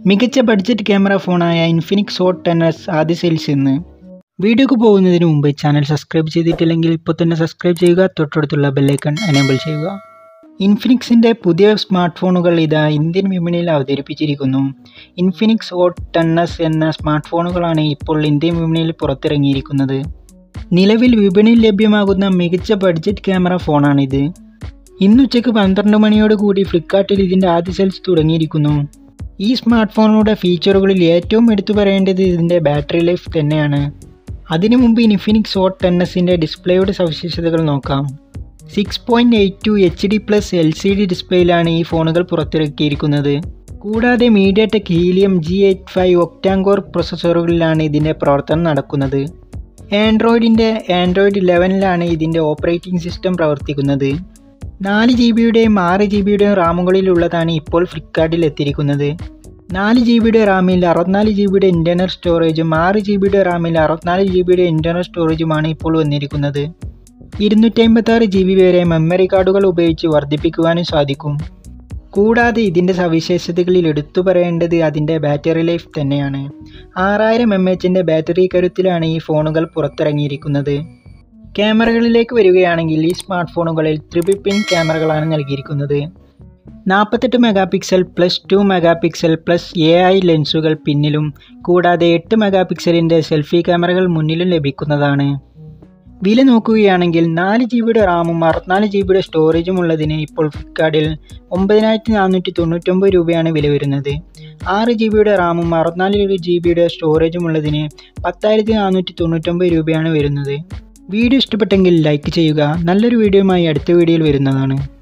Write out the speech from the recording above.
മികച്ച budget camera ഫോണായ Infinix hot ten S ആദ്യ സെയിൽസ് ഇന്ന് വീഡിയോക്ക് പോകുന്നതിന് മുമ്പ് ചാനൽ സബ്സ്ക്രൈബ് ചെയ്തിട്ടില്ലെങ്കിൽ ഇപ്പോൾ തന്നെ സബ്സ്ക്രൈബ് ചെയ്യുക തൊട്ടടുത്തുള്ള ബെല്ലൈക്കൺ എനേബിൾ ചെയ്യുക ഇൻഫിനിക്സിൻ്റെ പുതിയ സ്മാർട്ട് ഫോണുകൾ ഇതാ ഇന്ത്യൻ വിപണിയിൽ അവതരിപ്പിച്ചിരിക്കുന്നു ഇൻഫിനിക്സ് ഹോട്ട് ടെൻ എസ് എന്ന സ്മാർട്ട് ഫോണുകളാണ് ഇപ്പോൾ ഇന്ത്യൻ വിപണിയിൽ പുറത്തിറങ്ങിയിരിക്കുന്നത് നിലവിൽ വിപണിയിൽ ലഭ്യമാകുന്ന മികച്ച ബഡ്ജറ്റ് ക്യാമറ ഫോണാണിത് ഇന്നുച്ചയ്ക്ക് പന്ത്രണ്ട് മണിയോട് കൂടി ഫ്ലിപ്കാർട്ടിൽ ഇതിൻ്റെ ആദ്യ സെയിൽസ് തുടങ്ങിയിരിക്കുന്നു ഈ സ്മാർട്ട് ഫോണുകളുടെ ഫീച്ചറുകളിൽ ഏറ്റവും എടുത്തു പറയേണ്ടത് ഇതിൻ്റെ ബാറ്ററി ലൈഫ് തന്നെയാണ് അതിനു മുമ്പ് ഇൻഫിനിക്സ് ഹോട്ട് ടെൻ എസിൻ്റെ ഡിസ്പ്ലേയുടെ സവിശേഷതകൾ നോക്കാം six point eight two H D plus L C D ഡിസ്പ്ലേയിലാണ് ഈ ഫോണുകൾ പുറത്തിറക്കിയിരിക്കുന്നത് കൂടാതെ MediaTek helium G eight five octacore പ്രൊസസ്സറുകളിലാണ് ഇതിൻ്റെ പ്രവർത്തനം നടക്കുന്നത് ആൻഡ്രോയിഡിൻ്റെ ആൻഡ്രോയിഡ് ഇലവനിലാണ് ഇതിൻ്റെ ഓപ്പറേറ്റിംഗ് സിസ്റ്റം പ്രവർത്തിക്കുന്നത് നാല് ജി ബിയുടെയും ആറ് ജി ബിയുടെയും റാമുകളിലുള്ളതാണ് ഇപ്പോൾ ഫ്ലിപ്കാർട്ടിൽ എത്തിയിരിക്കുന്നത് നാല് ജി ബിയുടെ റാമിൽ അറുപത്തിനാല് ജി ബിയുടെ ഇൻറ്റേർണൽ സ്റ്റോറേജും ആറ് ജി ബിയുടെ റാമിൽ അറുപത്തിനാല് ജി ബിയുടെ ഇൻറ്റേർണൽ സ്റ്റോറേജുമാണ് ഇപ്പോൾ വന്നിരിക്കുന്നത് ഇരുന്നൂറ്റി അമ്പത്താറ് ജി ബി വരെ മെമ്മറി കാർഡുകൾ ഉപയോഗിച്ച് വർദ്ധിപ്പിക്കുവാനും സാധിക്കും കൂടാതെ ഇതിൻ്റെ സവിശേഷതകളിൽ എടുത്തു പറയേണ്ടത് അതിൻ്റെ ബാറ്ററി ലൈഫ് തന്നെയാണ് ആറായിരം എം എച്ചിൻ്റെ ബാറ്ററി കരുത്തിലാണ് ഈ ഫോണുകൾ പുറത്തിറങ്ങിയിരിക്കുന്നത് ക്യാമറകളിലേക്ക് വരികയാണെങ്കിൽ ഈ സ്മാർട്ട് ഫോണുകളിൽ ത്രിപിൾ പിൻ ക്യാമറകളാണ് നൽകിയിരിക്കുന്നത് നാൽപ്പത്തെട്ട് megapixel plus two megapixel plus A I ലെൻസുകൾ പിന്നിലും കൂടാതെ എട്ട് മെഗാ പിക്സലിൻ്റെ സെൽഫി ക്യാമറകൾ മുന്നിലും ലഭിക്കുന്നതാണ് വില നോക്കുകയാണെങ്കിൽ നാല് ജി ബിയുടെ റാമും അറുപത്തിനാല് ജി ബിയുടെ സ്റ്റോറേജും ഉള്ളതിന് ഇപ്പോൾ ഫ്ലിപ്കാർട്ടിൽ ഒമ്പതിനായിരത്തി നാനൂറ്റി തൊണ്ണൂറ്റൊമ്പത് രൂപയാണ് വില വരുന്നത് ആറ് ജി ബിയുടെ റാമും അറുപത്തിനാല് ജി ബിയുടെ സ്റ്റോറേജും ഉള്ളതിന് പത്തായിരത്തി നാനൂറ്റി തൊണ്ണൂറ്റൊമ്പത് രൂപയാണ് വരുന്നത് വീഡിയോ ഇഷ്ടപ്പെട്ടെങ്കിൽ ലൈക്ക് ചെയ്യുക നല്ലൊരു വീഡിയോയുമായി അടുത്ത വീഡിയോയിൽ വരുന്നതാണ്